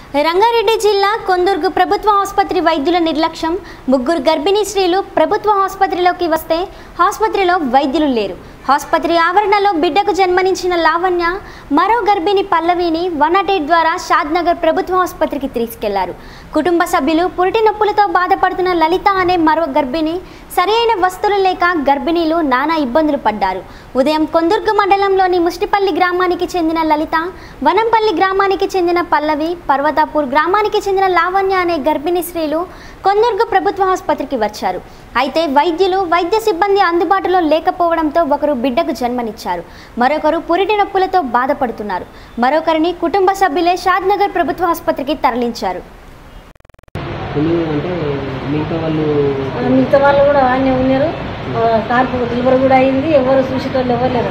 రంగారెడ్డి జిల్లా కొందుర్గు ప్రభుత్వ ఆసుపత్రి వైద్యుల నిర్లక్ష్యం ముగ్గురు గర్భిణీ స్త్రీలు ప్రభుత్వ ఆసుపత్రిలోకి వస్తే ఆసుపత్రిలో వైద్యులు లేరు ఆసుపత్రి ఆవరణలో బిడ్డకు జన్మనించిన లావణ్య మరో గర్భిణి పల్లవిని వన్ నాట్ ఎయిట్ ద్వారా షాద్నగర్ ప్రభుత్వ ఆసుపత్రికి తీసుకెళ్లారు కుటుంబ సభ్యులు పురిటి నొప్పులతో బాధపడుతున్న లలిత అనే మరో గర్భిణి సరైన వస్తువులు లేక గర్భిణీలు నానా ఇబ్బందులు పడ్డారు ఉదయం కొందుర్గు మండలంలోని ముష్టిపల్లి గ్రామానికి చెందిన లలిత వనంపల్లి గ్రామానికి చెందిన పల్లవి పర్వతాపూర్ గ్రామానికి చెందిన లావణ్య అనే గర్భిణీ స్త్రీలు కొందుర్గు ప్రభుత్వ ఆసుపత్రికి వచ్చారు అయితే వైద్యులు వైద్య సిబ్బంది అందుబాటులో లేకపోవడంతో ఒకరు బిడ్డకు జన్మనిచ్చారు మరొకరు పురిటి నొప్పులతో బాధపడుతున్నారు మరొకరిని కుటుంబ సభ్యులే షాద్నగర్ ప్రభుత్వ ఆసుపత్రికి తరలించారు కొన్ని అంటే మిగతా వాళ్ళు ఆ, మిగతా వాళ్ళు కూడా ఆనే ఉన్నారు ఆ, కార్పు డెలివరీ కూడా అయింది ఎవరు చూసేటోళ్ళు ఎవరు లేరు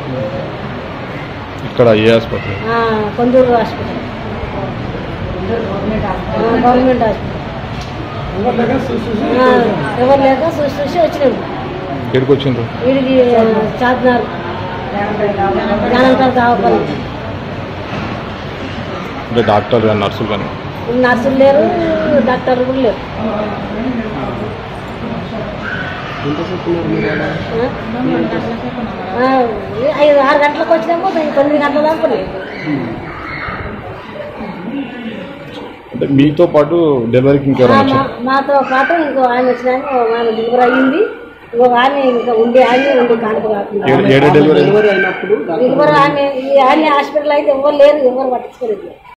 ఇక్కడ ఏ ఆసుపత్రి ఆ, కొందూరు హాస్పిటల్ ఆ, గవర్నమెంట్ హాస్పిటల్ ఆ, ఎవరు లేక చూసి చూసి వచ్చినాము ఎక్కడికి వచ్చిండ్రు వీడికి చార్మినార్ జ్ఞానంతరం కావాలి అంటే డాక్టర్ కానీ నర్సులు కానీ నర్సులు లేరు డాక్టర్లు కూడా లేరు ఎంతసేపు ఉన్నారు మీరు ఆడ? ఆ, ఆ, ఐదు ఆరు గంటలకు వచ్చినాము తొమ్మిది గంటల దాకా ఉన్నాయి. అంటే మీతో పాటు డెలివరీకి ఆ, ఇంకెవరైనా మా- వచ్చారు మాతో పాటు ఇంకో ఆయన వచ్చినాక ఆయన డెలివరీ అయ్యింది ఇంకో ఆయన ఇంకా ఉండి ఆయన ఉండి కానుక కాకుండా ఏడు డెలివరీ డెలివరీ అయినప్పుడు డాక్టర్ డెలివరీ ఆమె ఈ ఆయన హాస్పిటల్ అయితే ఎవరు లేరు ఎవరు పట్టించుకోలేదు